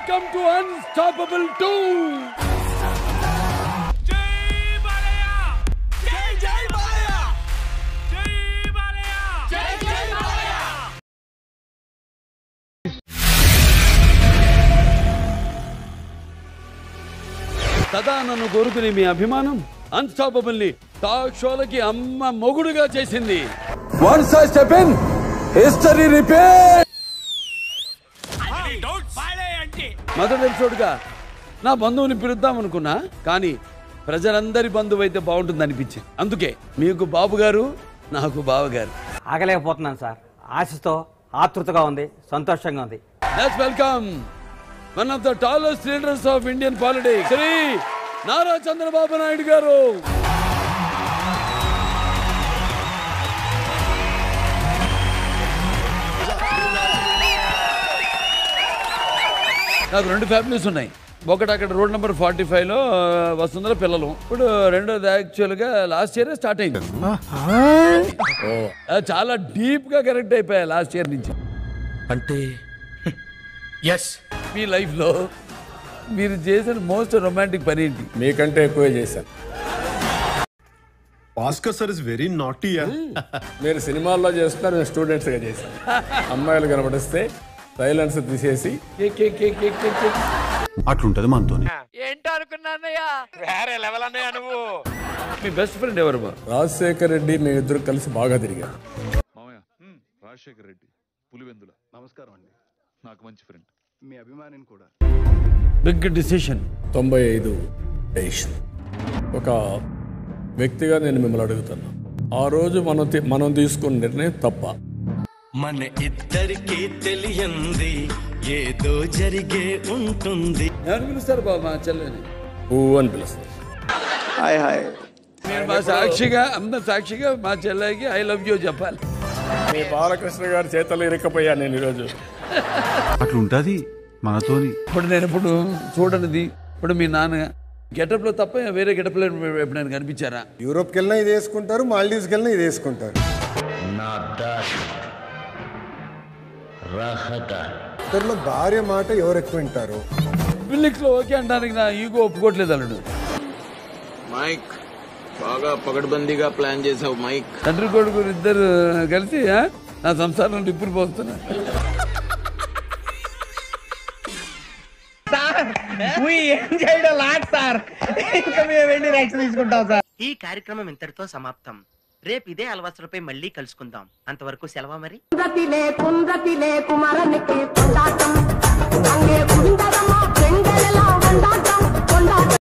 Welcome to unstoppable two సదా నన్ను కోరుకునే మీ అభిమానం అన్స్టాపబుల్ ని టాక్ షోలకి అమ్మ మొగుడుగా చేసింది once I step in history repair మొదటి ఎపిసోడ్గా నా బంధువుని పిలుద్దాం అనుకున్నా కానీ ప్రజలందరి బంధువు అయితే బాగుంటుంది అనిపించింది అందుకే మీకు బాబు గారు నాకు బావగారు ఆగలేకపోతున్నాను సార్ ఆశతో ఆతృతగా ఉంది సంతోషంగా ఉంది let's welcome one of the tallest leaders of Indian politics Shri Nara Chandrababu Naidu garu నాకు రెండు ఫ్యామిలీస్ ఉన్నాయి ఒకటి అక్కడ రోడ్ నెంబర్ ఫార్టీ ఫైవ్లో వసుంధర పిల్లలు ఇప్పుడు రెండోది యాక్చువల్గా లాస్ట్ ఇయర్ స్టార్ట్ అయింది ఆ, చాలా డీప్గా కనెక్ట్ అయిపోయా లాస్ట్ ఇయర్ నుంచి అంటే ఎస్ మీ లైఫ్లో మీరు చేసిన మోస్ట్ రొమాంటిక్ పని ఏంటి మీకంటే ఎక్కువే చేశాను Bhaskar sir is very naughty మీరు సినిమాల్లో చేస్తున్నారు నేను స్టూడెంట్స్గా చేశాను అమ్మాయిలు కనబడిస్తే సైలెన్స్ తీసేసి cake, cake, cake, cake, cake, cake. అట్లుంటది మనతోని మీ బెస్ట్ ఫ్రెండ్ ఎవరు బా రాజశేఖర్ రెడ్డి మేమిద్దరు కలిసి బాగా తిరిగాం మామయ్య రాజశేఖర్ రెడ్డి పులివెందుల నమస్కారం అండి నాకు మంచి ఫ్రెండ్ మీ అభిమానిని కూడా బిగ్ డిసిషన్ తొంభై ఐదు డెసిషన్ ఒక వ్యక్తిగా నేను మిమ్మల్ని అడుగుతున్నా ఆ రోజు మనం తీ- మనం తీసుకున్న నిర్ణయం తప్ప మన ఇద్దరికి తెలియంది ఏదో జరిగే ఉంటుంది ఎవరు పిలుస్తారు బాబు మా చెల్లెని ఊ అని పిలుస్తారు మీరు మా సాక్షిగా అందరు సాక్షిగా మా చెల్లెకి ఐ లవ్ యూ చెప్పాలి మీ బాలకృష్ణ గారి చేతలు ఇరక్కపోయా నేను ఈరోజు అట్లుంటది మనతోని ఇప్పుడు నేను ఇప్పుడు చూడనిది ఇప్పుడు మీ నాన్న గెటప్ లో తప్ప వేరే గెటప్ లో ఎప్పుడైనా కనిపించారా యూరోప్కి వెళ్ళినా ఇది వేసుకుంటారు మాల్డీవ్స్కి వెళ్ళినా ఇది వేసుకుంటారు ఇద్దరిలో భార్య మాట ఎవరు ఎక్కువ వింటారు పిల్లిక్స్ లో ఓకే అంటానికి నా ఈగో ఒప్పుకోవట్లేదు అల్లుడు మైక్ బాగా పగడ్బందీగా ప్లాన్ చేసావు మైక్ తండ్రి కొడుకు ఇద్దరు కలిసి ఆ, నా సంసారం నిప్పులు పోతున్నా ఈ కార్యక్రమం ఇంతటితో సమాప్తం రేపు ఇదే అలవాసులపై మళ్ళీ కలుసుకుందాం అంతవరకు సెలవు మరి కుందతిలే కుందతిలే కుమరనికి కొండాటం అంగే